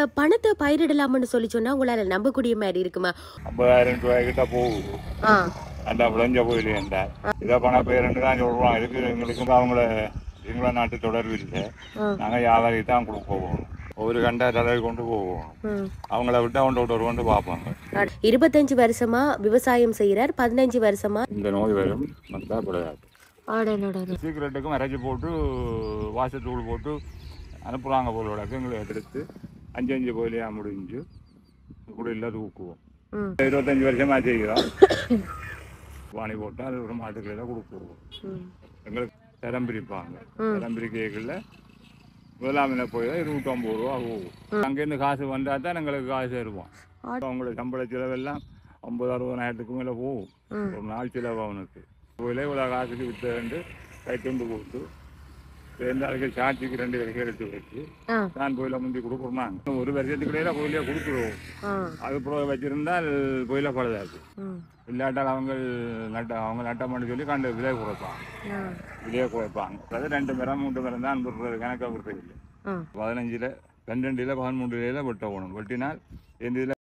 பணத்தை பயிரிடலாம்னு சொல்லி சொன்னா உங்களால நம்பக்கூடிய மாதிரி இருக்குமா ஐம்பதாயிரம் ரூபாய் கிட்ட போகுது ஆ அந்த விளைஞ்ச போயிலேண்டா இதை பண பேருன்னு தான் சொல்கிறோம் இதுக்கு எங்களுக்கு அவங்கள எங்கள நாட்டு தொடர்பு இல்லை ஆ. நாங்கள் வியாபாரி தான் கொடுக்க போவோம் ஒரு கண்டா தடவை கொண்டு போவோம் ம். அவங்கள விட்டு அவங்க ஒரு கொண்டு பார்ப்பாங்க இருபத்தஞ்சு வருஷமா விவசாயம் செய்யறார் பதினஞ்சு வருஷமா இந்த நோய் வரும் மற்றா கிடையாது ஆடனோட சீக்கிரட்டுக்கும் இறச்சி போட்டு வாசத்தூள் போட்டு அனுப்புகிறாங்க போலோட எங்களை எடுத்து அஞ்சு அஞ்சு போயிலையா முடிஞ்சு கூட இல்லை தூக்குவோம் ம் இருபத்தஞ்சி வருஷமா செய்கிறோம் வாணி போட்டு அது ஒரு மாட்டுக்களை கொடுக்குவோம் ம் எங்களுக்கு தரம் பிரிப்பாங்க ம். தரம் பிரிக்கைகளில் முதலாமில் போய் தான் இருபத்தொம்பது ரூபா போகும் அங்கேருந்து காசு வந்தால் தான் எங்களுக்கு காசு தருவோம் ஆட. அவங்களுக்கு சம்பள செலவெல்லாம் ஐம்பது அறுபதாயிரத்துக்கு மேலே போகும் ம். ஒரு நாள் செலவு அவனுக்கு கோயிலே இவ்வளோ காசுக்கு விற்று ரெண்டு கை துண்டு கொடுத்து ரெண்டு அதுக்கு சாட்சிக்கு ரெண்டு வரைக்கும் எடுத்து வச்சு ஆ தான் கோயிலை முந்தி கொடுக்குறோமாங்க ஒரு வருஷத்துக்கு இடையில கோயிலே கொடுத்துருவோம் ஆ அது பிறகு வச்சிருந்தால் கோயிலை பழுதாது ம் இல்லாட்டால் அவங்க நட்ட அவங்க நட்டமான்னு சொல்லி கண்டு விலை குறைப்பாங்க ஆ விலையை குறைப்பாங்க அது ரெண்டு மரம் மூன்று மரம் தான் விடுறது கணக்காக விடுறது இல்லை ஆ பதினஞ்சில் பன்னெண்டில் பதிமூன்றுல வெட்ட போகணும் வெட்டினால் எந்த இதில்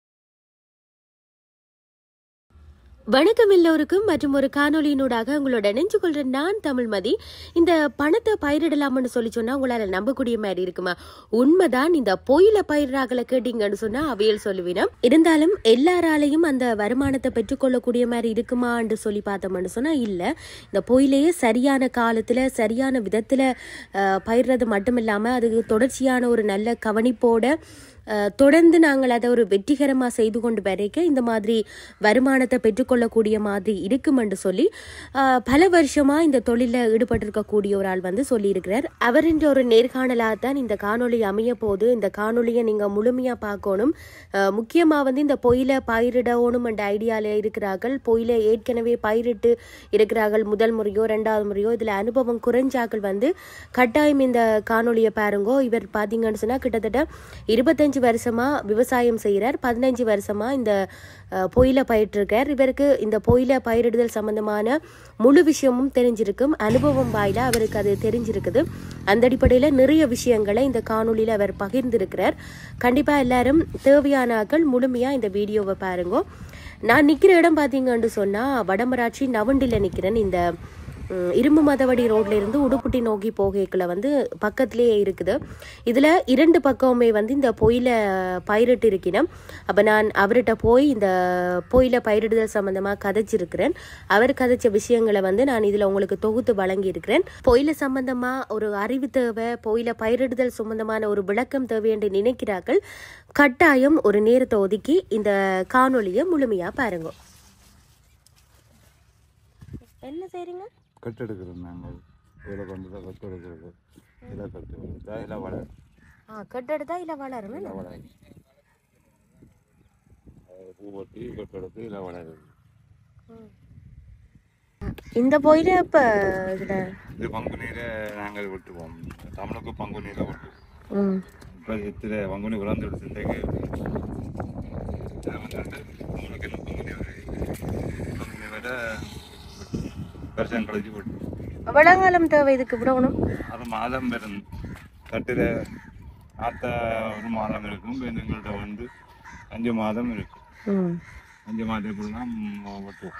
வணக்கம் எல்லோருக்கும் மற்றும் ஒரு காணொலியினூடாக உங்களோட இணைஞ்சு கொள்ற நான் தமிழ்மதி இந்த பணத்தை பயிரிடலாம்னு சொல்லி சொன்னா உங்களால நம்பக்கூடிய மாதிரி இருக்குமா உண்மைதான் இந்த பொயில பயிராகல கேட்டீங்கன்னு சொன்னா அவையல் சொல்லுவினம் இருந்தாலும் எல்லாராலையும் அந்த வருமானத்தை பெற்றுக்கொள்ளக்கூடிய மாதிரி இருக்குமான்னு சொல்லி பார்த்தோம்னு சொன்னா இல்ல இந்த பொயிலையே சரியான காலத்துல சரியான விதத்துல அஹ், பயிர்றது மட்டும் இல்லாம அதுக்கு தொடர்ச்சியான ஒரு நல்ல கவனிப்போட அஹ், தொடர்ந்து நாங்கள் அதை ஒரு வெற்றிகரமாக செய்து கொண்டு வரைக்க இந்த மாதிரி வருமானத்தை பெற்றுக்கொள்ளக்கூடிய மாதிரி இருக்குமென்று சொல்லி அஹ், பல வருஷமா இந்த தொழிலில் ஈடுபட்டிருக்கக்கூடிய ஒரு ஆள் வந்து சொல்லியிருக்கிறார் அவரின் ஒரு நேர்காணலாக தான் இந்த காணொளி அமைய போது இந்த காணொளியை நீங்கள் முழுமையாக பார்க்கணும் முக்கியமாக வந்து இந்த பொயில பயிரிடணும் என்ற ஐடியாவில் இருக்கிறார்கள் பொயில ஏற்கனவே பயிரிட்டு இருக்கிறார்கள் முதல் முறையோ ரெண்டாவது முறையோ இதில் அனுபவம் குறைஞ்சாக்கள் வந்து கட்டாயம் இந்த காணொளியை பாருங்கோ இவர் பார்த்தீங்கன்னு சொன்னால் கிட்டத்தட்ட இருபத்தஞ்சு வருஷமா விவசாயம் செய்கிறார் பதினஞ்சு வருஷமா இந்த அஹ், பொயில பயிற்றிருக்கார் இவருக்கு இந்த பொயில பயிரிடுதல் சம்பந்தமான முழு விஷயமும் தெரிஞ்சிருக்கும் அனுபவம் வாயிலா அவருக்கு அது தெரிஞ்சிருக்குது அந்த அடிப்படையில் நிறைய விஷயங்களை இந்த காணொளியில் அவர் பகிர்ந்திருக்கிறார் கண்டிப்பாக எல்லாரும் தேவையான ஆட்கள் முழுமையாக இந்த வீடியோவை பாருங்க நான் நிற்கிற இடம் பார்த்தீங்கன்னு சொன்னால் வடமராட்சி நவண்டில் நிற்கிறேன் இந்த ம், இரும்பு மதவடி ரோட்ல இருந்து உடுப்புட்டி நோக்கி போகைக்குள்ள வந்து பக்கத்திலேயே இருக்குது இதுல இரண்டு பக்கமுமே வந்து இந்த பொயில பயிரிட்டு இருக்கிறேன் அப்ப நான் அவர்கிட்ட போய் இந்த பொயில பயிரிடுதல் சம்பந்தமா கதைச்சிருக்கிறேன் அவர் கதைச்ச விஷயங்களை வந்து நான் இதுல உங்களுக்கு தொகுத்து வழங்கி இருக்கிறேன் பொயில சம்பந்தமா ஒரு அறிவு தேவை பொயில பயிரிடுதல் சம்பந்தமான ஒரு விளக்கம் தேவை என்று நினைக்கிறார்கள் கட்டாயம் ஒரு நேரத்தை ஒதுக்கி இந்த காணொளியை முழுமையா பாருங்க என்ன செய்றீங்க கட்டெடுக்கிறோம் நாங்கள் இதில் கொண்டு தான் கட்டெடுக்கிறது இதில் கட்டு எடுத்தால் இதில் வளர் ஆ கட்டெடுத்தா இல்ல வளரும் இதில் வளர் பூ வட்டி கட்டெடுத்து இதில் வளருது இந்த போயில இப்ப இதுல இது பங்கு நீரை நாங்கள் விட்டுவோம் தமிழுக்கு பங்கு நீரை விட்டுவோம் ம் இப்போ இதில் பங்குனி விளாந்து எடுத்துட்டேங்க உங்களுக்கு என்ன பங்குனி பங்குனி விட வருஷம் கழிச்சு விட்டு வளங்காலம் தேவை இதுக்கு விடணும் அது மாதம் வரும் தட்டில் ஆத்த ஒரு மாதம் இருக்கும் எங்கள்கிட்ட வந்து அஞ்சு மாதம் இருக்கும் ம் அஞ்சு மாதத்துக்குலாம் வெட்டுவோம்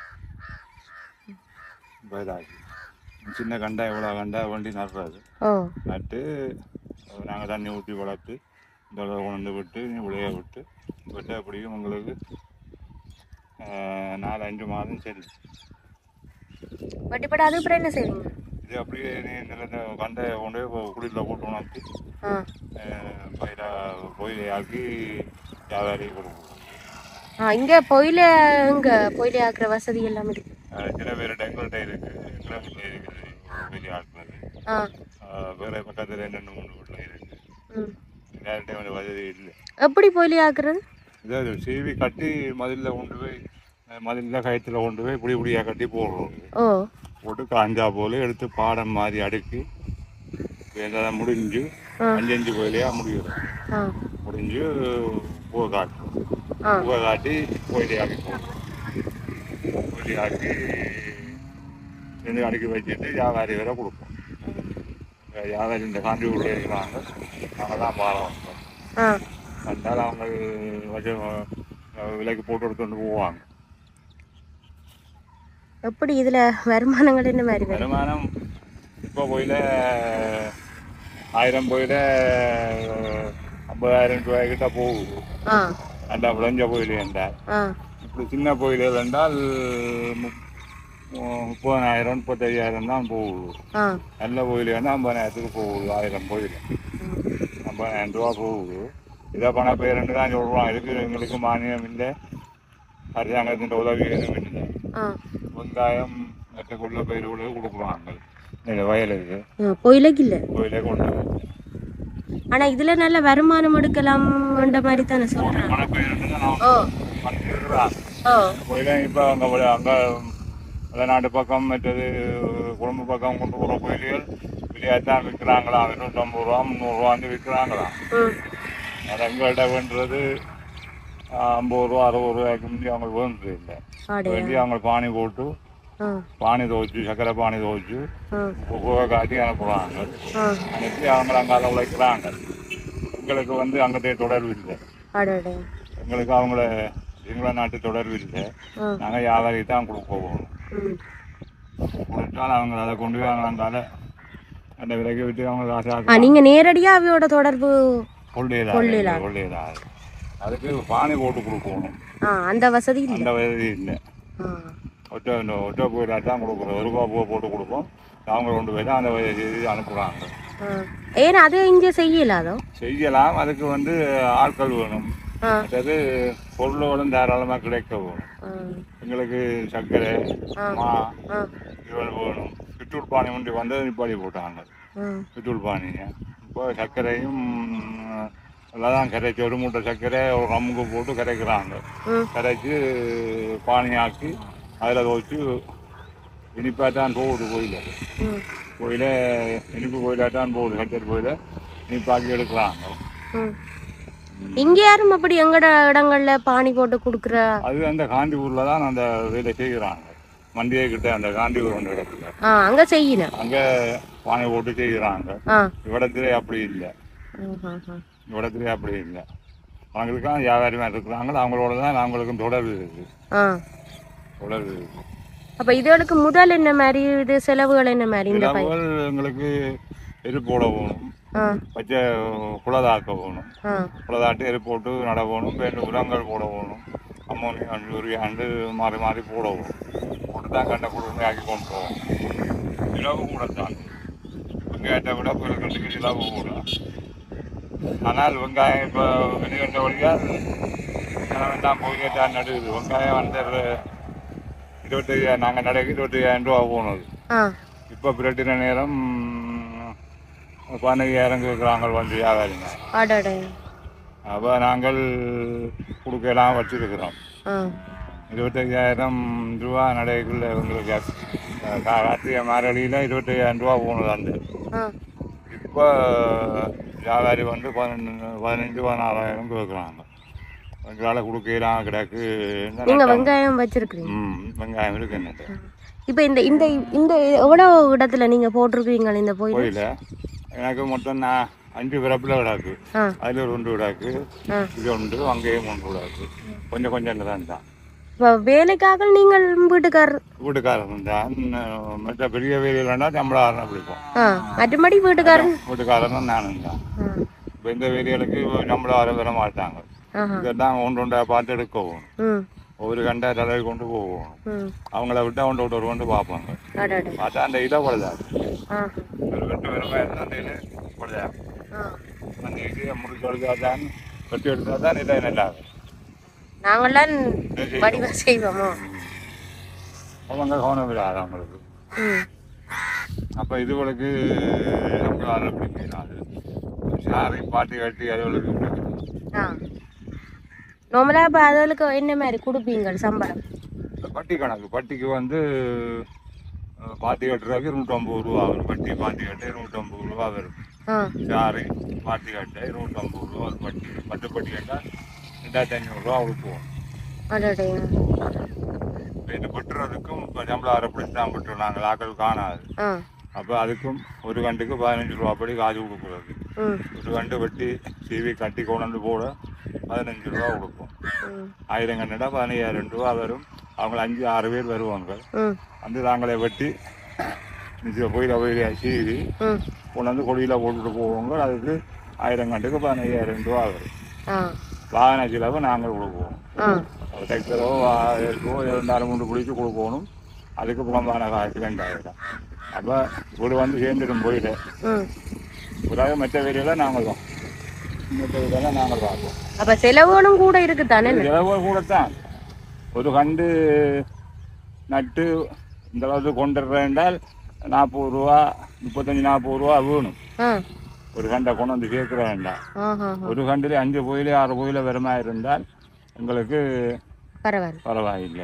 இப்போ இதாகி சின்ன கண்டா எவ்வளோ கண்டா வண்டி நடுறது ஓ நட்டு நாங்கள் தண்ணி ஊற்றி வளர்த்து இந்த அளவு கொண்டு விட்டு விளைய விட்டு விட்டு அப்படியும் உங்களுக்கு ஆஹ், நாலு அஞ்சு மாதம் சரி வட்டிப்பட அது அப்புறம் என்ன செய்வீங்க இது அப்படியே நீ- நிலத்தை கண்டை கொண்டு போய் குடியில் போட்டு உணர்த்தி ஆ பயிரா கோயிலை ஆக்கி வியாபாரி கொடுக்கும் ஆ இங்க பொயில இங்க பொயில ஆக்குற வசதி எல்லாம் இருக்கு ஆஹ், சில பேர் எங்கள்கிட்ட இருக்குது எங்கள்கிட்ட இருக்குது பெரிய ஆட்கள் ஆ ஆஹ், வேற பக்கத்தில் ரெண்டு மூணு வீட்டில் இருக்குது ம் யார்கிட்ட வந்து வசதி இல்லை எப்படி பொயில ஆக்குறது இதாவது சீவி கட்டி மதிலில் கொண்டு போய் மதிலில் கயத்தில் கொண்டு போய் இப்படி இப்படியாக கட்டி போடுறோம் ஓ போட்டு காஞ்சா போல எடுத்து பாடம் மாதிரி அடுக்கி எல்லாம் முடிஞ்சு அஞ்சு அஞ்சு கோயிலையாக முடியும் ஆ முடிஞ்சு பூவை காட்டும் ஆ பூவை காட்டி கோயிலையாக்கி போடுறோம் கோயிலையாக்கி ரெண்டு அடுக்கி வச்சுட்டு வியாபாரி வேற கொடுப்போம் வியாபாரி இந்த காஞ்சி ஊரில் இருக்கிறாங்க நாங்கள் தான் பாடம் வைப்போம் ஆ வந்தால் அவங்க வச்சு அஹ், விலைக்கு போட்டு எடுத்துட்டு போவாங்க எப்படி இதுல வருமானங்கள் என்ன மாதிரி வரும் வருமானம் இப்போ போயில ஆயிரம் போயில ஐம்பதாயிரம் ரூபாய்க்கிட்ட போகுது ஆ நல்லா விளைஞ்ச கோயில் என்றால் ஆ இப்படி சின்ன கோயில் என்றால் முப்- மு- முப்பதாயிரம் முப்பத்தையாயிரம் தான் போகுது ஆ நல்ல கோயில் வேணால் ஐம்பதாயிரத்துக்கு போகுது ஆயிரம் கோயில் ஐம்பதாயிரம் ரூபா போகுது இதை பண பேருன்னு தான் சொல்கிறோம் இதுக்கு எங்களுக்கு மானியம் இல்லை அரசாங்கத்தின் உதவி எதுவும் இல்லை ஆ வெங்காயம் மற்ற கொள்ள பயிர்களுக்கு கொடுக்குறாங்க இந்த வயலுக்கு பொயிலைக்கு இல்ல கோயிலே கொண்டு வந்து. ஆனா இதுல நல்ல வருமானம் எடுக்கலாம்ன்ற மாதிரி தானே சொல்றேன் பண பயிர்னு தான் நான் ஓ பண்ணிருக்கிறேன் ஓ கோயிலே இப்போ அங்கே அங்கே வெளிநாட்டு பக்கம் மற்றது குடும்ப பக்கம் கொண்டு போகிற கோயில்கள் வெளியாத்தான் விற்கிறாங்களாம் இருநூற்றம்பது ரூபா முந்நூறுரூவாந்து விற்கிறாங்களாம் ம் அது எங்கள்கிட்ட வேண்டுறது ஐம்பது ரூபா அறுபது ரூபாய்க்கு முந்தி அவங்க வேண்டுறது இல்லை ஆடையா வேண்டி அவங்க பானி போட்டு ஆ பானி துவைச்சு சக்கரை பானி துவைச்சு ஆ புகை காட்டி அனுப்புகிறாங்க ஆ அனுப்பி அவங்க அங்கால உழைக்கிறாங்க எங்களுக்கு வந்து அங்கத்தே தொடர்பு இல்லை ஆடாடா எங்களுக்கு அவங்கள எங்களை நாட்டு தொடர்பு இல்லை ஆ நாங்கள் வியாபாரி தான் கொடுக்க போவோம் ம் கொடுத்தால் அவங்க அதை கொண்டு போய் அவங்க அங்கால அந்த விலைக்கு விட்டு அவங்க ஆ காசாக்க நீங்க நேரடியா அவையோட தொடர்பு கொள்ளையிடாது கொள்ளையிடாது அதுக்கு பானை போட்டு கொடுக்கணும் ஆ அந்த வசதி இல்ல அந்த வசதி இல்லை ஆ ஒற்றை இந்த ஒற்றை போயிடா தான் கொடுக்குறோம் ஒரு ரூபா பூவை போட்டு கொடுப்போம் அவங்க கொண்டு போய் தான் அந்த செய்தி அனுப்புகிறாங்க ஆ ஏன்னா அது இங்க செய்யலாதோ செய்யலாம் அதுக்கு வந்து ஆட்கள் வேணும் ஆ அதாவது பொருளோடும் தாராளமாக கிடைக்க வேணும் ஆ எங்களுக்கு சர்க்கரை ஆ. மா ஆ இவள் வேணும் பித்தூள் பானை முண்டி வந்து நிப்பாடி போட்டாங்க ஆ பித்தூள் பானையை இப்போ சர்க்கரையும் எல்லாம் தான் கரைச்சி ஒரு மூட்டை சர்க்கரை ஒரு ரம்முக்கு போட்டு கரைக்கிறாங்க ம் கரைச்சி பானையாக்கி அதில் வச்சு இனிப்பாக தான் போகுது கோயில் ம் கோயில இனிப்பு கோயிலாக தான் போகுது கச்சேரி கோயில இனிப்பாக்கி எடுக்கிறாங்க ம் இங்க யாரும் அப்படி எங்கட இடங்கள்ல பானி போட்டு குடுக்குற அது அந்த காந்திபூரில் தான் அந்த வேலை செய்கிறாங்க மண்டிகை கிட்ட அந்த காந்திபுரம் என்ற இடத்துல ஆ அங்க செய்யணும் அங்கே பானை போட்டு செய்கிறாங்க ஆ இவ்விடத்திலே அப்படி இல்லை ம், ம், ம். இவ்விடத்திலே அப்படி இல்லை அவங்களுக்கெல்லாம் வியாபாரிமாக இருக்கிறாங்க அவங்களோட தான் அவங்களுக்கும் தொடர்பு இருக்குது ஆ தொடர்பு இருக்குது அப்ப இதுகளுக்கு முதல் என்ன மாதிரி இது செலவுகள் என்ன மாதிரி இந்த பை சிலவர்கள் எங்களுக்கு எரு போட போகணும் ஆ பச்சை குலதாக்க போகணும் ஆ குலதாட்டி எரு போட்டு நட போகணும் வேண்டு உரங்கள் போட போகணும் அம்மோனியம் யூரியாண்டு மாறி மாறி போட போகணும் போட்டு தான் கண்ட குடும்பம் ஆக்கி கொண்டு போவோம் சிலவு கூட தான் வெங்காயத்தை விட பிறகு சிலவு கூட ஆனால் வெங்காயம் இப்போ வெண்கண்ட வழியாக தான் போய் தான் நடுது வெங்காயம் வந்து இருபத்தையாயிரம் நாங்கள் நடக்கு இருபத்தையாயிரம் ரூபா போனது ஆ இப்போ பிரட்டின நேரம் பதினஞ்சாயிரம் கேட்குறாங்க வந்து வியாபாரிங்க ஆடாடா அப்போ நாங்கள் கொடுக்கலாம் வச்சிருக்கிறோம் ஆ இருபத்தஞ்சாயிரம் ரூபா நடைக்குள்ள உங்களுக்கு அஹ், கா- கார்த்திகை மாரடியில் இருபத்தையாயிரம் ரூபா போனது அந்த ஆ இப்போ வியாபாரி வந்து பதினஞ்சு பதினஞ்சு பதினாறாயிரம் கேட்குறாங்க எங்களால் கொடுக்கலாம் கிடக்கு நீங்க வெங்காயம் வச்சிருக்கிறீங்க ம் வெங்காயம் இருக்கு என்னட்டு இப்ப இந்த இந்த இந்த எவ்வளவு இடத்துல நீங்க போட்டிருக்கீங்க இந்த போய் கோயில எனக்கு மொத்தம் நான் அஞ்சு பிறப்பில் கிடக்கு ஆ அதில் ஒரு ஒன்று கிடக்கு ஆ இது உண்டு அங்கேயும் ஒன்று கிடக்கு கொஞ்சம் கொஞ்சம் தான் தான் இப்ப வேலைக்காக நீங்கள் வீட்டுக்காரர் வீட்டுக்காரன் தான் இன்னும் மற்ற பெரிய வேலையிலன்னா சம்பளாரம் பிடிப்போம் ஆ மற்றபடி வீட்டுக்காரர் வீட்டுக்காரனும் நானும் தான் ஆ இப்போ இந்த வேலைகளுக்கு சம்பளாரம் வர மாட்டாங்க ஆஹா இதெல்லாம் ஒன்று ஒன்றா பார்த்து எடுக்கவும் ம் ஒவ்வொரு கண்டா தலைவி கொண்டு போவோம் ம் அவங்கள விட்டு ஒன்று விட்டு ஒரு கொண்டு பார்ப்பாங்க ஆடாடா பார்த்தா அந்த இதை பழுதாது ஆ ஒரு வெட்டு வெறுமை அந்த இது பழுதாது ஆ அந்த இதை முடிச்சு எடுத்தா தான் வெட்டி எடுத்தா தான் இதை நல்லாகும் நாங்களாம் வடிவா செய்வோமோ அவங்க கவனம் விடாது அவங்களுக்கு ம் அப்போ இதுகளுக்கு நம்மளால பிடிக்காது சாரி பாட்டி கட்டி அதுகளுக்கு பிடிக்கும் ஆ நார்மலாக இப்போ அதுகளுக்கு என்ன மாதிரி கொடுப்பீங்க சம்பளம் இந்த பட்டி கணக்கு பட்டிக்கு வந்து அஹ், பாட்டி கட்டுறதுக்கு இருநூற்றம்பது ரூபா வரும் பட்டி பாட்டி கட்ட இருநூற்றம்பது ரூபா வரும் ஆ சாரி பாட்டி கட்ட இருநூற்றம்பது ரூபா ஒரு பட்டி பத்து பட்டி கட்டால் ரெண்டாயிரத்தி ஐநூறுரூவா கொடுப்போம் அடடைய இப்போ இது வெட்டுறதுக்கும் இப்போ சம்பளம் அரைப்படி தான் வெட்டுறோம் நாங்கள் ஆக்கள் காணாது ஆ அப்போ அதுக்கும் ஒரு கண்டுக்கு பதினஞ்சு ரூபா படி காசு கொடுக்குறது ம் ஒரு கண்டு வெட்டி சீவி கட்டி கொண்டு வந்து போட பதினஞ்சு ரூபா கொடுப்போம் ம் ஆயிரம் கண்டா பதினையாயிரம் ரூபா வரும் அவங்க அஞ்சு ஆறு பேர் வருவாங்க ம் வந்து நாங்களே வெட்டி நிச்சயம் போயில போய் சீவி ம் கொண்டு வந்து கொடியில் போட்டுட்டு போவாங்க அதுக்கு ஆயிரம் கண்டுக்கு பதினையாயிரம் ரூபா வரும் ஆ வாகன செலவு நாங்கள் கொடுப்போம் ஆ டிராக்டரோ இருக்கோ இருந்தாலும் கொண்டு பிடிச்சி கொடுக்கணும் அதுக்கு புறம்பான காசு ரெண்டாயிரம் அப்போ வீடு வந்து சேர்ந்துடும் போயிட்டு ம் பிறகு மற்ற வேலையெல்லாம் நாங்கள் தான் மற்ற வேலையெல்லாம் நாங்கள் பார்ப்போம் அப்ப செலவுகளும் கூட இருக்குதானே செலவு கூடத்தான் ஒரு கண்டு நட்டு இந்த அளவுக்கு கொண்டு என்றால் நாற்பது ரூபா முப்பத்தஞ்சு நாற்பது ரூபா வேணும் ஆ ஒரு கண்டை கொண்டு வந்து சேர்க்கிற வேண்டாம் ஆஹா ஒரு கண்டில் அஞ்சு கோயில ஆறு கோயில வருமா இருந்தால் எங்களுக்கு பரவாயில்ல பரவாயில்லை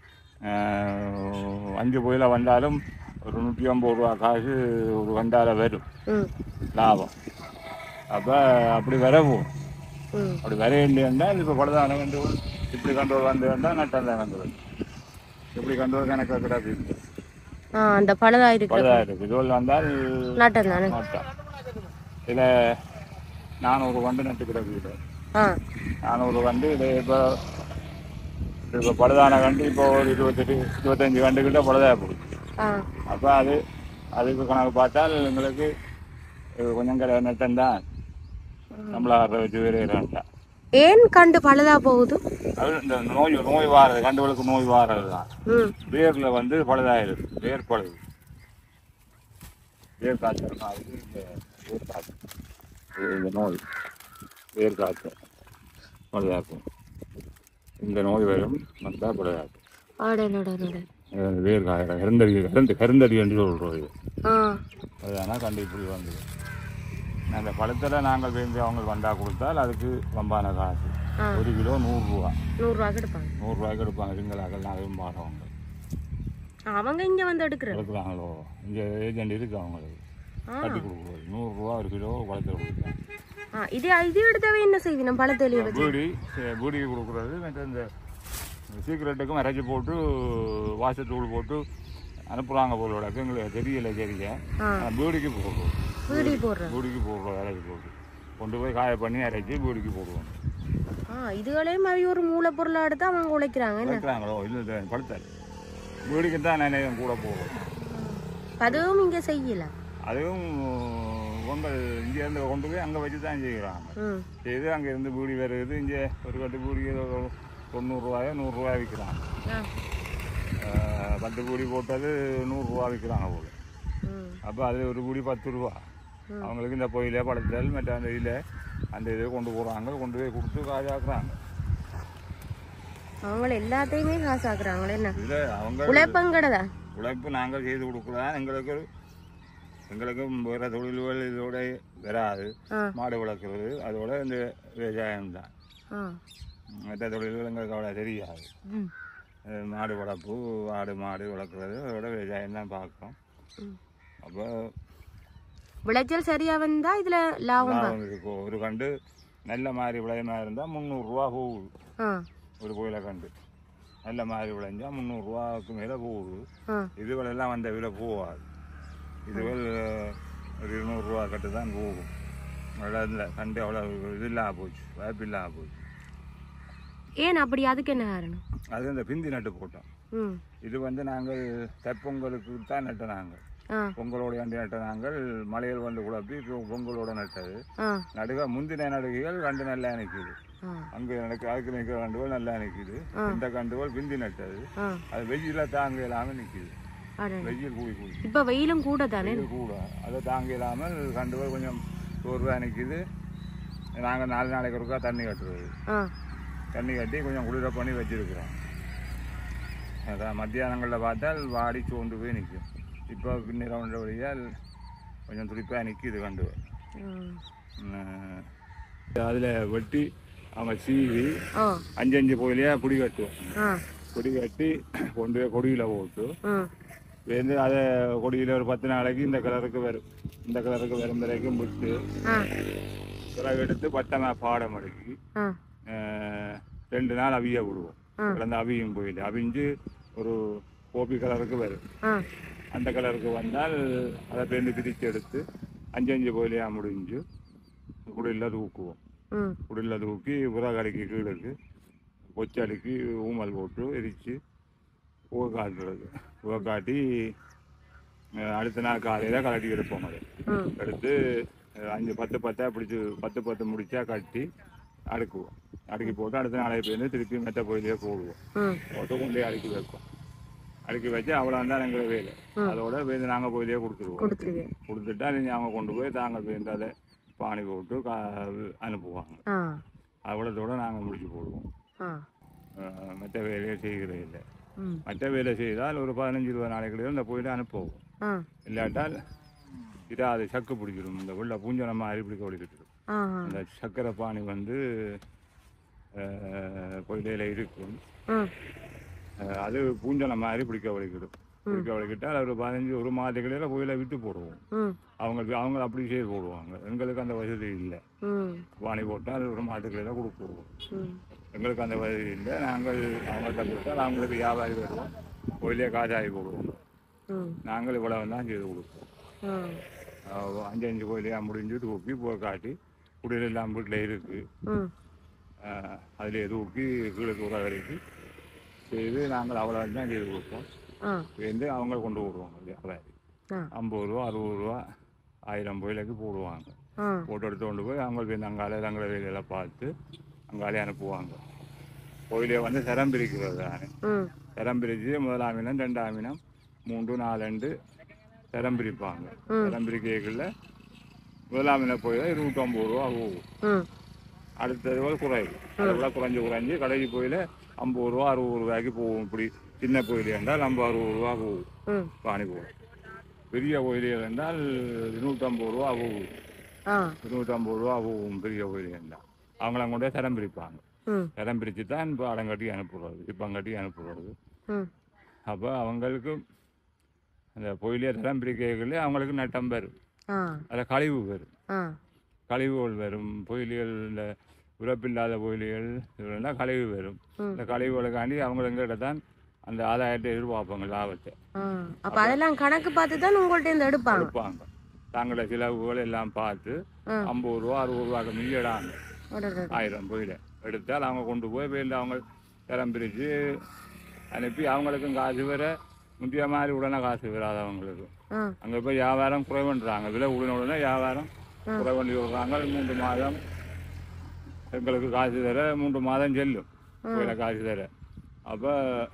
ஆஹ் அஞ்சு கோயில வந்தாலும் ஒரு நூற்றி ஐம்பது ரூபா காசு ஒரு கண்டால வரும் ம் லாபம் அப்போ அப்படி வரவும் ம் அப்படி வர வேண்டியிருந்தால் இப்போ பழுதான கண்டு இப்படி கண்ட்ரோல் வந்து வேண்டாம் நட்டம் கண்ட்ரோல் இப்படி கண்ட்ரோல் கணக்காக கிடக்கு ஆ அந்த பழுதா இருக்கு பழுதா இருக்கு இதுவில் வந்தால் நாட்டம் தானே நட்டம் இதில் நானூறு வண்டு நட்டு கிடக்கு இது ஆ நானூறு வண்டு இது இப்போ இப்போ பழுதான கண்டு இப்போ ஒரு இருபத்தெட்டு இருபத்தஞ்சி கண்டு கிட்ட பழுதா போகுது ஆ அப்போ அது அதுக்கு கணக்கு பார்த்தால் எங்களுக்கு இது கொஞ்சம் கிடையாது நட்டம் தான் நம்மளாக வச்சு வேறு வேண்டாம் ஏன் கண்டு பழுதா போகுது அது இந்த நோய் நோய் வாரது கண்டுகளுக்கு நோய் வாரது தான் ம் வேர்ல வந்து பழுதாயிருது வேர் பழுது வேர் காய்ச்சல் மாதிரி இந்த வேர் காய்ச்சல் இது இந்த நோய் வேர் காய்ச்சல் பழுதாக்கும் இந்த நோய் வரும் வந்தால் பழுதாக்கும் ஆடனடனட இது வேர் காய்ச்சல் கருந்தடி கருந்து கருந்தடி என்று சொல்கிறோம் இது ஆ அதுதானா கண்டு இப்படி வந்தது அந்த பழத்தில் நாங்கள் வேண்டி அவங்க வந்தா கொடுத்தால் அதுக்கு வம்பான காசு ஆ. ஒரு கிலோ நூறுரூவா நூறுரூவா எடுப்பாங்க நூறுரூவாய்க்கு எடுப்பாங்க சிங்களாக்கள் நாளையும் பாடுறவங்க அவங்க இங்க வந்து எடுக்கிறது எடுக்கிறாங்களோ இங்கே ஏஜென்ட் இருக்கு அவங்களுக்கு ஆ கட்டி கொடுக்குறது நூறுரூவா ஒரு கிலோ குளத்தில் கொடுக்குறாங்க ஆ இது இது எடுத்தவே என்ன செய்வீங்க பழத்தெளிய வச்சு பீடி சே- பீடிக்கு கொடுக்குறது மற்ற இந்த சீக்கிரட்டுக்கும் இறச்சி போட்டு வாசத்தூள் போட்டு அனுப்புகிறாங்க போலோட எங்களுக்கு தெரியல சரிங்க ஆ ஆனால் பீடிக்கு போடுறோம் பீடி போடுறேன் பீடிக்கு போடுறோம் இறச்சி போட்டு கொண்டு போய் காய பண்ணி இறச்சி பீடிக்கு போடுவோம் ஆ இதுகளையும் அவி ஒரு மூலப்பொருளை எடுத்து அவங்க உழைக்கிறாங்க என்ன வைக்கிறாங்களோ இல்லை படுத்தாரு பீடிக்கு தான் நினைவு கூட போடுறோம் அதுவும் இங்க செய்யல அதுவும் பொங்கல் இங்கேருந்து கொண்டு போய் அங்கே வச்சு தான் செய்கிறாங்க ம் செய்து அங்கேருந்து பீடி வருது இங்கே ஒரு கட்டு பீடி தொண்ணூறுரூவாயோ நூறுரூவா விற்கிறாங்க ஆ அஹ் பத்து பூடி போட்டது நூறுரூவா விற்கிறாங்க போல ம் அப்போ அதில் ஒரு பூடி பத்து ரூபா அவங்களுக்கு இந்த பொயில பழத்தல் மற்ற அந்த இதில் அந்த இதை கொண்டு போகிறாங்க கொண்டு போய் கொடுத்து காஜாக்குறாங்க அவங்கள எல்லாத்தையுமே காசு ஆக்குறாங்களே என்ன இதில் அவங்க உழைப்பங்கடதா உழைப்பு நாங்கள் செய்து கொடுக்குறதா எங்களுக்கு எங்களுக்கும் வேறு தொழில்கள் இதோட வராது ஆ மாடு வளர்க்குறது அதோட இந்த விவசாயம் தான் ஆ மற்ற தொழில்கள் எங்களுக்கு அவ்வளோ தெரியாது ம் அஹ் மாடு வளர்ப்பு ஆடு மாடு வளர்க்குறது அதோட விவசாயம் தான் பார்க்குறோம் ம். அப்போ விளைச்சல் சரியா வந்தா இதுல லாபம் தான் லாபம் இருக்கும் ஒரு கண்டு நல்ல மாதிரி விளையமா இருந்தால் முந்நூறுரூவா போகுது ஆ ஒரு கோயிலை கண்டு நல்ல மாதிரி விளைஞ்சா முந்நூறுரூவாக்கு மேலே போகுது ஆ இதுகளெல்லாம் வந்த விலை போகாது இதுகள் ஒரு இருநூறுவா கட்டு தான் போகும் அவ்வளோ இல்லை கண்டு அவ்வளோ இது இல்லாம போச்சு வாய்ப்பு இல்லாம போச்சு ஏன் அப்படி அதுக்கு என்ன காரணம் அது இந்த பிந்தி நட்டு போட்டோம் ம் இது வந்து நாங்கள் தைப்பொங்கலுக்கு தான் நட்ட நாங்கள் ஆ பொங்கலோட வண்டி நட்ட நாங்கள் மலையில் வந்து குழப்பி பொ- பொங்கலோட நட்டது ஆ நடுக முந்தின நடுகைகள் ரெண்டு நல்லா நிற்குது ஆ அங்கே எனக்கு அதுக்கு நிற்கிற கண்டுகள் நல்லா நிற்குது இந்த கண்டுகள் பிந்தி நட்டது ஆ அது வெயில தாங்க இல்லாமல் நிற்குது அட வெயில் கூடி கூடி இப்ப வெயிலும் கூட தானே வெயில் கூட அதை தாங்க இல்லாமல் கண்டுகள் கொஞ்சம் சோர்வாக நிற்குது நாங்கள் நாலு நாளைக்கு ஒருக்கா தண்ணி கட்டுறது ஆ தண்ணி கட்டி கொஞ்சம் குளிர பண்ணி வச்சிருக்கிறோம் அதான் மத்தியானங்களில் பார்த்தால் வாடி சோர்ந்து போய் நிற்கும் இப்போ நிறவண்ட வழியால் கொஞ்சம் துடிப்பாக நிற்கிது கண்டு ம். அதில் வெட்டி அவங்க சீவி ஓ அஞ்சு அஞ்சு கோயிலையா புடி கட்டுவோம் ஆ கொடி கட்டி கொண்டு போய் கொடியில் போட்டு ம் வந்து அதை கொடியில் ஒரு பத்து நாளைக்கு இந்த கலருக்கு வரும் இந்த கலருக்கு வரும் வரைக்கும் விட்டு ஆ பிறகு எடுத்து பட்டமாக பாடம் அடுக்கி ஆ அஹ், ரெண்டு நாள் அவிய விடுவோம் ஆ. கிடந்து அவியும் போயிட்டு அவிஞ்சு ஒரு கோபி கலருக்கு வரும் ஆ அந்த கலருக்கு வந்தால் அதை பேருந்து பிரித்து எடுத்து அஞ்சு அஞ்சு கோயிலையாக முடிஞ்சு குடியில் தூக்குவோம் ம் குடிலில் தூக்கி உரகடிக்கு கீழுக்கு பொச்சடிக்கு ஊமல் போட்டு எரித்து புகை காட்டுறது புகை காட்டி அஹ், அடுத்த நாள் காலையில் கலட்டி எடுப்போம் அதை ம் எடுத்து அஹ், அஞ்சு பத்து பத்தா பிடிச்சி பத்து பத்து முடிச்சா கட்டி அடுக்குவோம் அடுக்கி போட்டு அடுத்த நாளை போயிருந்து திருப்பி மெத்த கோயிலே போடுவோம் ம் போட்டு கொண்டு போய் அடுக்கி வைப்போம் அடுக்கி வச்சு அவ்வளோ தான் எங்களுக்கு வேலை ம். அதோட போய் நாங்கள் கோயிலே கொடுத்துருவோம் கொடுத்துருவேன் கொடுத்துட்டா நீங்கள் அவங்க கொண்டு போய் தாங்க போய் அதை பானி போட்டு கா அனுப்புவாங்க ஆ அவ்வளோத்தோட நாங்கள் முடிச்சு போடுவோம் ஆ அஹ் மற்ற வேலையை செய்கிறது இல்லை ம் மற்ற வேலை செய்தால் ஒரு பதினஞ்சு இருபது நாளைக்குள்ளே இந்த போயிட்டு அனுப்புவோம் ஆ இல்லாட்டால் இதா அது சக்கு பிடிச்சிடும் இந்த உள்ள பூஞ்சனம் மாதிரி பிடிக்க ஒழிக்கிட்டு ஆ அந்த சக்கரை பானி வந்து கோயிலையில் இருக்கும் ம் அஹ் அது பூஞ்சனம் மாதிரி பிடிக்க ஒழிக்கிடும் பிடிக்க ஒழிக்கிட்டால் ஒரு பதினஞ்சு ஒரு மாதத்துக்குள்ளே கோயிலை விட்டு போடுவோம் ம் அவங்க அவங்க அப்படி செய்து போடுவாங்க எங்களுக்கு அந்த வசதி இல்லை ம் பானி போட்டால் ஒரு மாதத்துக்குள்ளே கொடுத்துருவோம் ம் எங்களுக்கு அந்த வசதி இல்லை நாங்கள் அவங்கள்ட்ட கொடுத்தால் அவங்களுக்கு வியாபாரி வருவோம் கோயிலே காசாகி போடுவோம் ம் நாங்கள் இவ்வளவு தான் செய்து கொடுப்போம் ம் அஹ் அஞ்சு அஞ்சு கோயிலையா முடிஞ்சு தூக்கி போய் காட்டி குடியில் எல்லாம் வீட்டில் இருக்குது ம் அதில் தூக்கி கீழே உரகடிக்கு செய்து நாங்கள் அவ்வளோ தான் செய்து கொடுப்போம் ஆ வந்து அவங்க கொண்டு விடுவாங்க வியாபாரி ஆ ஐம்பது ரூபா அறுபது ரூபா ஆயிரம் கோயிலுக்கு போடுவாங்க ஆ போட்டு எடுத்து கொண்டு போய் அவங்க போய் அங்காலே தங்களை வேலையெல்லாம் பார்த்து அங்காலே அனுப்புவாங்க கோயிலே வந்து சரம் பிரிக்கிறது தானே ம் தரம் பிரித்து முதலாம் இனம் ரெண்டாம் இனம் மூன்று நாலண்டு தரம் பிரிப்பாங்க ம். தரம் பிரிக்கைகளில் முதலாம் இனம் போய் இருபத்தொம்பது ரூபா போகும் ம் அடுத்தது போல் குறையும் அதை விட குறைஞ்சி குறைஞ்சி கடைசி போயில் ஐம்பது ரூபா அறுபது ரூபாய்க்கு போகும் இப்படி சின்ன கோயில் என்றால் ஐம்பது அறுபது ரூபா போகும் ம் பானி போகும் பெரிய கோயில்கள் என்றால் இருநூற்றம்பது ரூபா போகும் ஆ இருநூற்றம்பது ரூபா போகும் பெரிய கோயில் என்றால் அவங்களாம் கொண்டு போய் தரம் பிரிப்பாங்க ம் தரம் பிரித்து தான் இப்போ அடம் கட்டி அனுப்புறது இப்போ கட்டி அனுப்புறது ம் அப்போ அவங்களுக்கு அந்த பொயிலே தரம் பிரிக்கைகளே அவங்களுக்கு நட்டம் வரும் ஆ அதில் கழிவு வரும் ஆ கழிவுகள் வரும் பொயிலிகள் இந்த உறப்பில்லாத பொயிலிகள் இதெல்லாம் கழிவு வரும் ம். இந்த கழிவுகளுக்காண்டி அவங்க எங்கிட்ட தான் அந்த ஆதாயத்தை எதிர்பார்ப்பாங்க லாபத்தை ஆ அப்போ அதெல்லாம் கணக்கு பார்த்து தான் உங்கள்ட்ட இருந்து எடுப்பாங்க எடுப்பாங்க தங்களோட செலவுகள் எல்லாம் பார்த்து ஆ. ஐம்பது ரூபா அறுபது ரூபாய்க்கு மில்லிடாங்க அடடட. ஆயிரம் பொயில எடுத்தால் அவங்க கொண்டு போய் வெயில் அவங்க தரம் பிரித்து அனுப்பி அவங்களுக்கும் காசு வேற முந்திய மாதிரி உடனே காசு வராது அவங்களுக்கு ஆ அங்கே போய் வியாபாரம் குறைவன்றாங்க விலை உடனே உடனே வியாபாரம் குறைவண்டி விடுறாங்க மூன்று மாதம் எங்களுக்கு காசு தர மூன்று மாதம் செல்லும் கோயில காசு தர அப்போ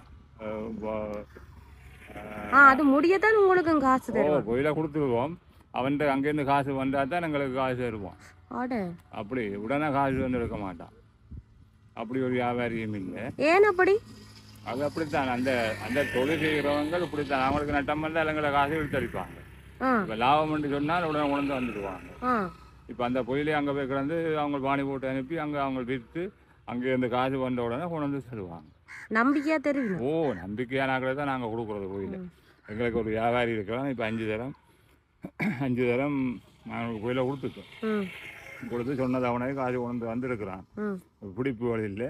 ஆ அது முடியத்தான் உங்களுக்கும் காசு தருவாங்க கோயில கொடுத்துருவோம் அவன்கிட்ட அங்கேருந்து காசு வந்தால் தான் எங்களுக்கு காசு தருவோம் அட அப்படி உடனே காசு வந்து எடுக்க மாட்டான் அப்படி ஒரு வியாபாரியும் இல்லை ஏன் அப்படி அது அப்படித்தான் அந்த அந்த தொழில் செய்கிறவங்க இப்படித்தான் அவங்களுக்கு நட்டம் வந்தால் எங்களை காசு இழுத்தடிப்பாங்க ஆ இப்போ லாபம் சொன்னால் உடனே உணர்ந்து வந்துடுவாங்க ஆ இப்போ அந்த கோயிலே அங்கே போய் கிடந்து அவங்க பாணி போட்டு அனுப்பி அங்கே அவங்க விற்று அங்கே இருந்து காசு வந்த உடனே கொண்டு வந்து தருவாங்க நம்பிக்கையா தெரியும் ஓ நம்பிக்கையானாக்களை தான் நாங்கள் கொடுக்குறது கோயில் எங்களுக்கு ஒரு வியாபாரி இருக்கிறோம் இப்போ அஞ்சு தரம் அஞ்சு தரம் நாங்கள் கோயிலை கொடுத்துட்டோம் ம் கொடுத்து சொன்னது அவனே காசு கொண்டு வந்திருக்கிறான் ம் பிடிப்பு வழியில்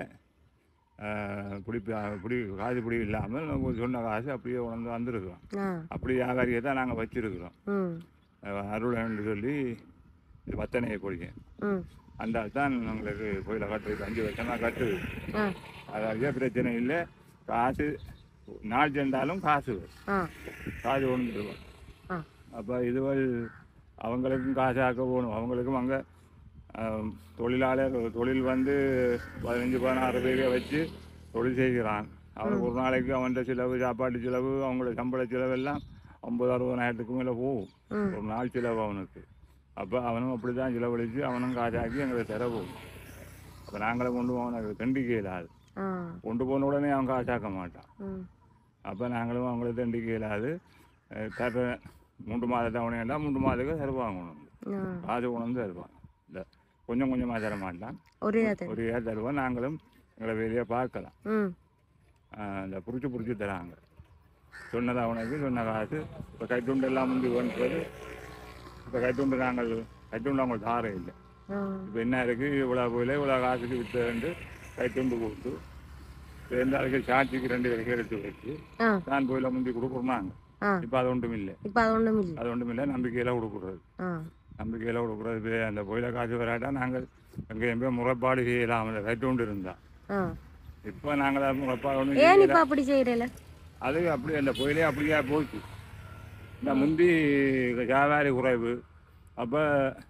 பிடிப்பு பிடி காசு பிடி இல்லாமல் நம்ம சொன்ன காசு அப்படியே கொண்டு வந்திருக்கிறோம் ஆ அப்படி வியாபாரியை தான் நாங்கள் வச்சிருக்கிறோம் ம் அருள்னு சொல்லி இது வத்தனையை கொடிங்க ம் அந்த ஆள் தான் உங்களுக்கு கோயிலை கட்டுறது அஞ்சு வருஷமாக கட்டுது ஆ அதாவது பிரச்சனை இல்லை காசு நாள் சென்றாலும் காசு வரும். ஆ காசு ஒன்றுருவோம் ஆ அப்போ இதுவள் அவங்களுக்கும் காசாக்க போகணும் அவங்களுக்கும் அங்கே தொழிலாளர் தொழில் வந்து பதினஞ்சு பதினாறு பேரை வச்சு தொழில் செய்கிறான் அவனுக்கு ஒரு நாளைக்கு அவன்கிட்ட செலவு சாப்பாட்டு செலவு அவங்களோட சம்பள செலவு எல்லாம் ஐம்பது அறுபதாயிரத்துக்கு மேலே போகும் ம். ஒரு நாள் செலவு அவனுக்கு அப்போ அவனும் அப்படி தான் செலவழித்து அவனும் காசாக்கி எங்களுக்கு தர போகும் அப்போ நாங்களே கொண்டு போவோம் அவனுக்கு தண்டிக்க இயலாது ஆ கொண்டு போன உடனே அவன் காசாக்க மாட்டான் ம் அப்போ நாங்களும் அவங்கள தண்டிக்க இயலாது அஹ் தர மூன்று மாத தவணையெல்லாம் மூன்று மாதத்துக்கு தருவாங்க உணவு ஆ காசு உணர்ந்து தருவான் இந்த கொஞ்சம் கொஞ்சமாக தர மாட்டான் ஒரே அது ஒரு ஏர் தருவோம் நாங்களும் எங்களை வெளியே பார்க்கலாம் ம் அஹ் இந்த புரிச்சு புரிச்சு தராங்க சொன்னது அவனுக்கு சொன்ன காசு இப்போ கைத்துண்டு எல்லாம் முந்தி பண்ணுறது இப்போ கைத்துண்டு நாங்கள் கைத்துண்டு அவங்க தாரம் இல்லை ஆ இப்போ என்ன இருக்குது இவ்வளோ போயில இவ்வளோ காசுக்கு விற்று கைத்துண்டு கொடுத்து ரெண்டு அதுக்கு சாட்சிக்கு ரெண்டு வரைக்கும் எடுத்து வச்சு ஆ தான் கோயில முந்தி கொடுக்குறோம் ஆ இப்போ அது ஒன்றும் இல்லை இப்போ அது ஒன்றும் இல்லை அது ஒன்றும் இல்லை நம்பிக்கையில் கொடுக்குறது ஆ நம்பிக்கையில் கொடுக்குறது இப்போ அந்த கோயில காசு வராட்டா நாங்கள் எங்கேயும் போய் முறைப்பாடு செய்யலாம் அந்த கட்டு கொண்டு இருந்தா ஆ இப்போ நாங்கள் முறைப்பாடு ஒன்றும் ஏன் இப்ப அப்படி செய்யறல அது அப்படி அந்த கோயிலே அப்படியே போச்சு இந்த முந்தி வியாபாரி குறைவு அப்போ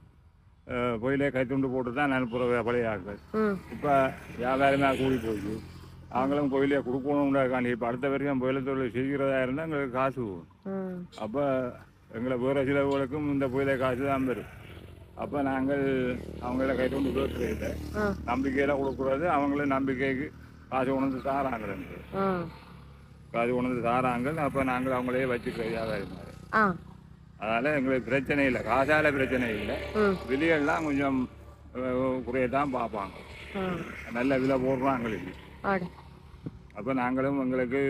கோயிலே கைத்துண்டு போட்டு தான் அனுப்புகிற பழைய ஆட்கள் ம் இப்போ வியாபாரமாக கூடி போச்சு அவங்களும் கோயிலே கொடுக்கணும்டாக்காண்டி இப்போ அடுத்த வரைக்கும் கோயில தொழில் செய்கிறதா இருந்தால் எங்களுக்கு காசு போகும் ம் அப்போ எங்களை வேறு சிலவுகளுக்கும் இந்த கோயிலை காசு தான் வரும் அப்போ நாங்கள் அவங்கள கைத்துண்டு பேசுறதில்லை ஆ நம்பிக்கையில கொடுக்குறது அவங்களும் நம்பிக்கைக்கு காசு உணர்ந்து தாராங்க ஆ காசு உணர்ந்து தாராங்க அப்போ நாங்கள் அவங்களே வச்சுக்கிற வியாபாரி மாதிரி ஆ அதனால் எங்களுக்கு பிரச்சனை இல்லை காசால பிரச்சனை இல்லை ம் விலையெல்லாம் கொஞ்சம் குறைய தான் பார்ப்பாங்க ஆ நல்ல விலை போடுறாங்க இல்லை ஆட அப்போ நாங்களும் எங்களுக்கு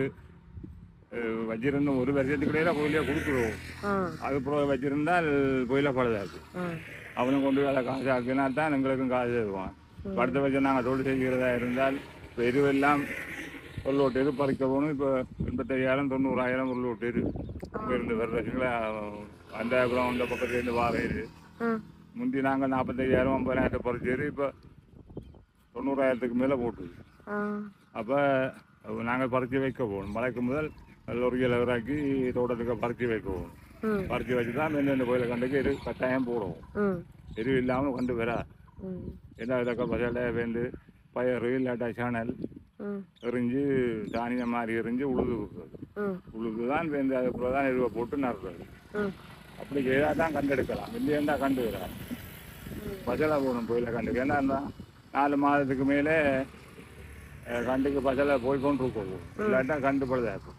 அஹ், வச்சிருந்த ஒரு வருஷத்துக்கு இடையில கோயிலே கொடுத்துருவோம் ஆ அதுக்கப்புறம் வச்சிருந்தால் கோயிலை பழுதாச்சு ஆ அவனும் கொண்டு வேலை காசு ஆக்கினா தான் எங்களுக்கும் காசு தருவான் அடுத்த வருஷம் நாங்கள் தொழில் செய்கிறதா இருந்தால் இப்போ எருவெல்லாம் பொருளோட்டு எரு பறிக்க போகணும் இப்போ எண்பத்தையாயிரம் தொண்ணூறாயிரம் பொருளோட்டு எரு அங்கே இருந்து வர்றதுங்களா அந்த அப்புறம் அந்த பக்கத்துலேருந்து வார எரு ம் முந்தி நாங்கள் நாற்பத்தையாயிரம் ஐம்பதாயிரத்தை பறிச்சு எரு இப்போ தொண்ணூறாயிரத்துக்கு மேலே போட்டுது ஆ அப்போ நாங்கள் பறித்து வைக்க போகணும் மழைக்கு முதல் லொரியில் இறக்கி தோட்டத்துக்கு பறித்து வைக்க போகணும் ம் பறித்து வச்சு தான் மேலே இந்த கோயிலை கண்டுக்கு எரு கட்டாயம் போடுவோம் ம் எரு இல்லாமல் கொண்டு வரா ம் எல்லா விதக்க பசலை வெந்து பயறு இல்லாட்டா சேனல் ம் எரிஞ்சு தானியம் மாதிரி எரிஞ்சு உழுது விடுறது ம் உழுது தான் வெந்து அதுக்கப்புறம் தான் எருவை போட்டு நடுறது ம் அப்படி செய்தால் தான் கண்டெடுக்கலாம் இல்லையா கண்டு வராது பசலை போகணும் கோயிலை கண்டுக்கு ஏன்னா அந்த நாலு மாதத்துக்கு மேலே அஹ், கண்டுக்கு பசலை போய் கொண்டு இருக்கணும் இல்லாட்டா கண்டு பழுதா இருக்கும்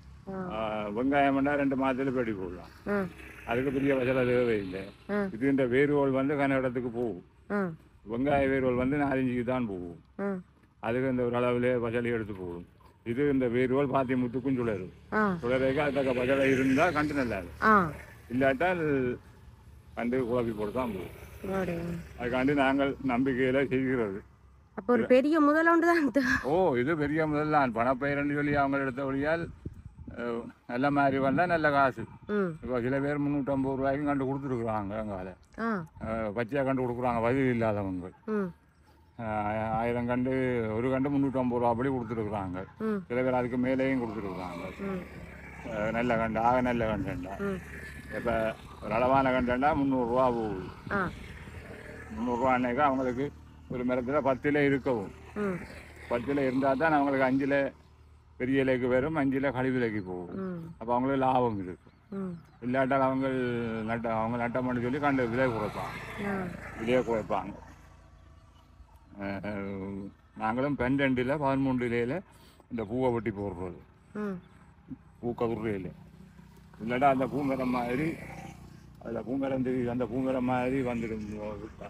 ஆ வெங்காயம் பண்ணால் ரெண்டு மாதத்துல பெடி போடலாம் ம் அதுக்கு பெரிய பசலை தேவையில்லை ம் இது இந்த வேர்வோல் வந்து கன்னடத்துக்கு போகும் ம் வெங்காய வேர்வோல் வந்து நாலஞ்சுக்கு தான் போகும் ம் அதுக்கு இந்த ஒரு அளவுல பசலை எடுத்து போகும் இது இந்த வேர்வோல் பாத்தி முத்துக்கும் சுழரும் ஆ சுழறதுக்கு அதுக்கு பசலை இருந்தால் கண்டு நல்லா இருக்கும் ஆ இல்லாட்டால் கண்டு குழப்பி போட்டு தான் போகும் ஆட அதுக்காண்டி நாங்கள் நம்பிக்கையில செய்கிறது அப்போ ஒரு பெரிய முதலொன்று தான் இது. ஓ இது பெரிய முதல்ல பணப்பயிரன்னு சொல்லி அவங்க எடுத்த வழியால் அஹ், நல்ல மாதிரி வந்தால் நல்ல காசு ம் இப்போ சில பேர் முந்நூற்றம்பது ரூபாய்க்கும் கண்டு கொடுத்துருக்குறாங்க அங்கால ஆ பச்சையாக கண்டு கொடுக்குறாங்க வசதி இல்லாதவங்க ம் அஹ், ஆயிரம் கண்டு ஒரு கண்டு முந்நூற்றம்பது ரூபா அப்படி கொடுத்துருக்குறாங்க ம் சில பேர் அதுக்கு மேலேயும் கொடுத்துருக்குறாங்க ம் அஹ், நல்ல கண்டு ஆக நல்ல கண்டுண்டா ம் இப்போ ஒரு அளவான கண்டுண்டா முந்நூறுரூவா போகுது ஆ முந்நூறுரூவா அன்னைக்கு அவங்களுக்கு ஒரு மரத்தில் பத்தில் இருக்கவும் ம் பத்தில் இருந்தால் தான் அவங்களுக்கு அஞ்சில் பெரிய இலைக்கு வரும் அஞ்சில் கழிவிலைக்கு போகும் ம் அப்போ அவங்களுக்கு லாபம் இருக்கும் ம் இல்லாட்டால் அவங்க நட்ட அவங்க நட்டம்னு சொல்லி கண்டு விலை குறைப்பாங்க ஆ விலையை குறைப்பாங்க அஹ், நாங்களும் பெண்டண்டில் பதிமூன்று இலையில் இந்த பூவை வெட்டி போடுறது ம் பூக்க உருளையில் இல்லாட்டா அந்த பூமரம் மாதிரி அதில் பூமரம் தெரியுது அந்த பூமரம் மாதிரி வந்துடும் விட்டா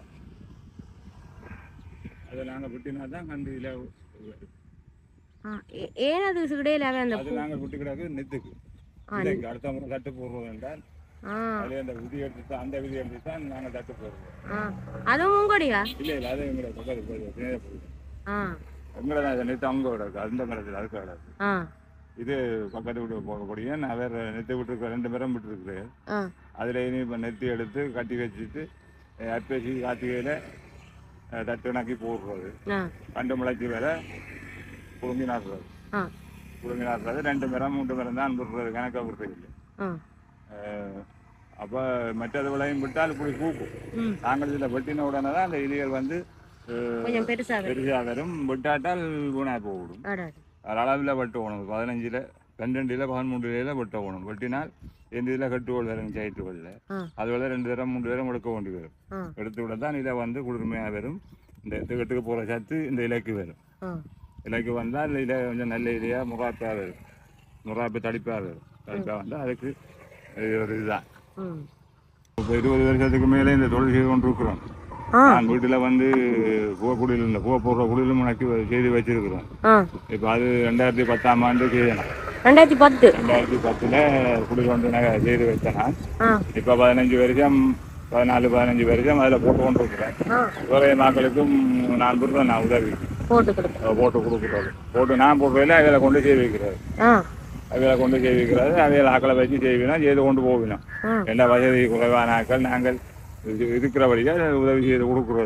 அதை நாங்கள் விட்டினா தான் கண்டு இலை வரும். ஆ ஏ- ஏன் அது இடையில அந்த அது நாங்கள் விட்டு கிடக்கு நெத்துக்கு இலைக்கு அடுத்த முறை தட்டு போடுறோம் என்றால் ஆ அதில் அந்த விதி எடுத்து தான் அந்த விதி எடுத்து தான் நாங்கள் தட்டு போடுறோம் ஆ அதுவும் உங்கடியா இல்லை இல்லை அது எங்களை பக்கத்து போகுது நேரே போகுது ஆ எங்களை தான் இதை நெத்து அவங்க கிடக்கு அந்த மரத்தில் அதுக்கு கிடக்கு ஆ இது பக்கத்து வீட்டு போகக்கூடிய நான் வேறு நெத்து விட்டுருக்கேன் ரெண்டு மரம் விட்டுருக்குறேன் ஆ அதில் இனி இப்போ நெத்தி எடுத்து கட்டி வச்சுட்டு அஹ், அற்பேசி கார்த்திகையில் தட்டு நக்கி போடுறது ஆ கண்டு முளைச்சி வேற புழுங்கி நாடுறது ஆ புழுங்கி நாடுறது ரெண்டு மரம் மூன்று மரம் தான் விடுறது கணக்காக விடுறது இல்லை ஆ அப்போ மற்றது விளையும் விட்டால் இப்படி பூக்கும் ம் நாங்கள் இதில் வெட்டின உடனே தான் அந்த இலிகள் வந்து அஹ், கொஞ்சம் பெருசாக பெருசாக வரும் விட்டாட்டால் வீணாக போவிடும் ஆடாடு அது அளவில் வெட்ட போகணும் பதினஞ்சில் பன்னெண்டில் பதிமூன்றுல வெட்ட போகணும் வெட்டினால் எந்த இதில் கட்டுவோல் வரும் சைட்டுகளில் ஆ அதுவரை ரெண்டு தரம் மூன்று தரம் எடுக்க வேண்டி வரும் ஆ எடுத்து விட தான் இதை வந்து குளிர்மையாக வரும் இந்த இதுக்கட்டுக்கு போகிற சத்து இந்த இலைக்கு வரும் ஆ இலைக்கு வந்தால் இந்த இலை கொஞ்சம் நல்ல இலையாக முறாப்பாக வரும் முறாப்பு தடிப்பாக வரும் தடிப்பாக வந்தால் அதுக்கு இது ஒரு இதுதான் ம் இப்போ இருபது வருஷத்துக்கு மேலே இந்த தொழில் செய்து கொண்டு இருக்கிறோம் ஆ நான் வீட்டில் வந்து பூவ குடியில் இந்த பூவ போடுற குடியிலும் உனக்கு செய்து வச்சிருக்கிறோம் ஆ இப்போ அது ரெண்டாயிரத்தி பத்தாம் ஆண்டு செய்யணும் ரெண்டாயிரத்தி பத்து ரெண்டாயிரத்தி பத்தில் குடி கொண்டு நான் செய்து வச்சேன் நான் ஆ இப்போ பதினஞ்சு வருஷம் பதினாலு பதினஞ்சு வருஷம் அதில் போட்டு கொண்டு இருக்கிறேன் ஆ வேற மக்களுக்கும் நான் விடுறேன் நான் உதவி போட்டு கொடுப்போம் அஹ் போட்டு கொடுக்குறது போட்டு நான் போடுறதில்ல அதில் கொண்டு செய்ய வைக்கிறது ஆ அதில் கொண்டு செய்ய வைக்கிறது அதில் ஆக்களை வச்சு செய்வினோம் செய்து கொண்டு போவினோம் ஆ எல்லா வசதி குறைவான ஆக்கள் நாங்கள் இது- இருக்கிற வழியாக உதவி செய்து கொடுக்குறது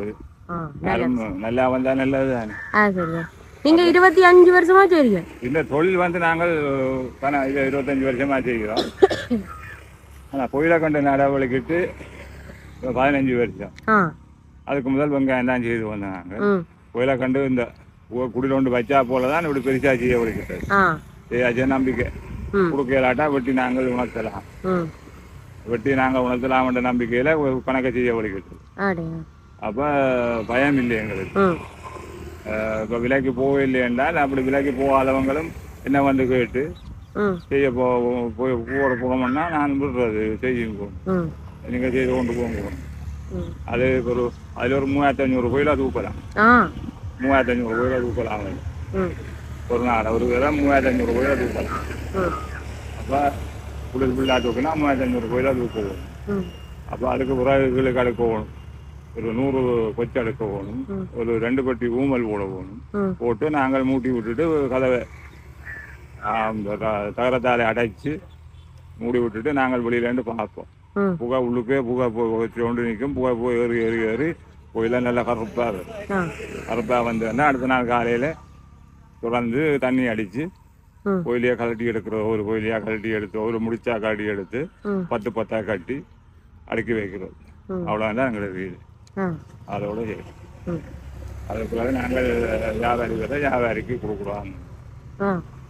ஆ யாரும் நல்லா வந்தா நல்லது தானே ஆ சரியா நீங்க இருபத்தி அஞ்சு வருஷமா செய்றீங்க இந்த தொழில் வந்து நாங்கள் பண இது இருபத்தஞ்சி வருஷமா செய்கிறோம் ஆனால் கோயிலை கண்டு நடவடிக்கிட்டு பதினஞ்சு வருஷம் ஆ அதுக்கு முதல் வெங்காயம் தான் செய்து வந்தோம் நாங்கள் ம் கோயிலை கண்டு இந்த கு- குடில் ஒன்று வச்சா போல தான் இப்படி பெருசாக செய்ய வலிக்கிட்டது ஆ செய்யாச்சு நம்பிக்கை ம் கொடுக்கலாட்டா வெட்டி நாங்கள் உணர்த்தலாம் ம் வெட்டி நாங்கள் உணர்த்தலாம்ன்ற நம்பிக்கையில் கணக்கை செய்ய வலிக்கிட்டு அப்படியா அப்போ பயம் இல்லை எங்களுக்கு ம் இப்போ விலைக்கு போகலையென்றால் அப்படி விலைக்கு போகாதவங்களும் என்ன வந்து கேட்டு ம் செய்ய போ போய் போகிற போகணும்னா நான் விடுறது செய்யுங்க ம் நீங்கள் செய்து கொண்டு போங்க ம் அது ஒரு அதில் ஒரு மூவாயிரத்தி ஐநூறு கோயிலாக தூக்கலாம் ஆ மூவாயிரத்தி ஐநூறு கோயிலாக தூக்கலாம் ம் ஒரு நாள் ஒரு வேலை மூவாயிரத்தி ஐநூறு கோயிலாக தூக்கலாம் ம் அப்போ குளிர் பிள்ளா தூக்கினா மூவாயிரத்தி ஐநூறு கோயிலாக தூக்குவோம் ம் அப்போ அதுக்கு பிறகுகளுக்கு அடுக்க போகணும் ஒரு நூறு கொச்சு அடுக்க போகணும் ம். ஒரு ரெண்டு பட்டி ஊமல் போட போகணும் ம் போட்டு நாங்கள் மூட்டி விட்டுட்டு கதவை ஆ, அந்த த- தகரத்தாலே அடைச்சு மூடி விட்டுட்டு நாங்கள் வெளியிலேருந்து பார்ப்போம் ம் புகை உள்ளுக்கே புகை வச்சு கொண்டு நிற்கும் புகை போய் ஏறி ஏறி ஏறி கோயிலாம் நல்லா கருப்பாக வரும் ஆ கருப்பாக வந்தோடனே அடுத்த நாள் காலையில் தொடர்ந்து தண்ணி அடித்து ம் கோயிலையாக கழட்டி எடுக்கிற ஒரு கோயிலையாக கழட்டி எடுத்து ஒரு முடிச்சா கழட்டி எடுத்து ம் பத்து பத்தா கட்டி அடுக்கி வைக்கிறது ம். அவ்வளோதான் எங்களுக்கு வீடு ஆ அதோட சரி ம் அதுக்குள்ள நாங்கள் வியாபாரி விதை வியாபாரிக்கு கொடுக்குறோம் ஆ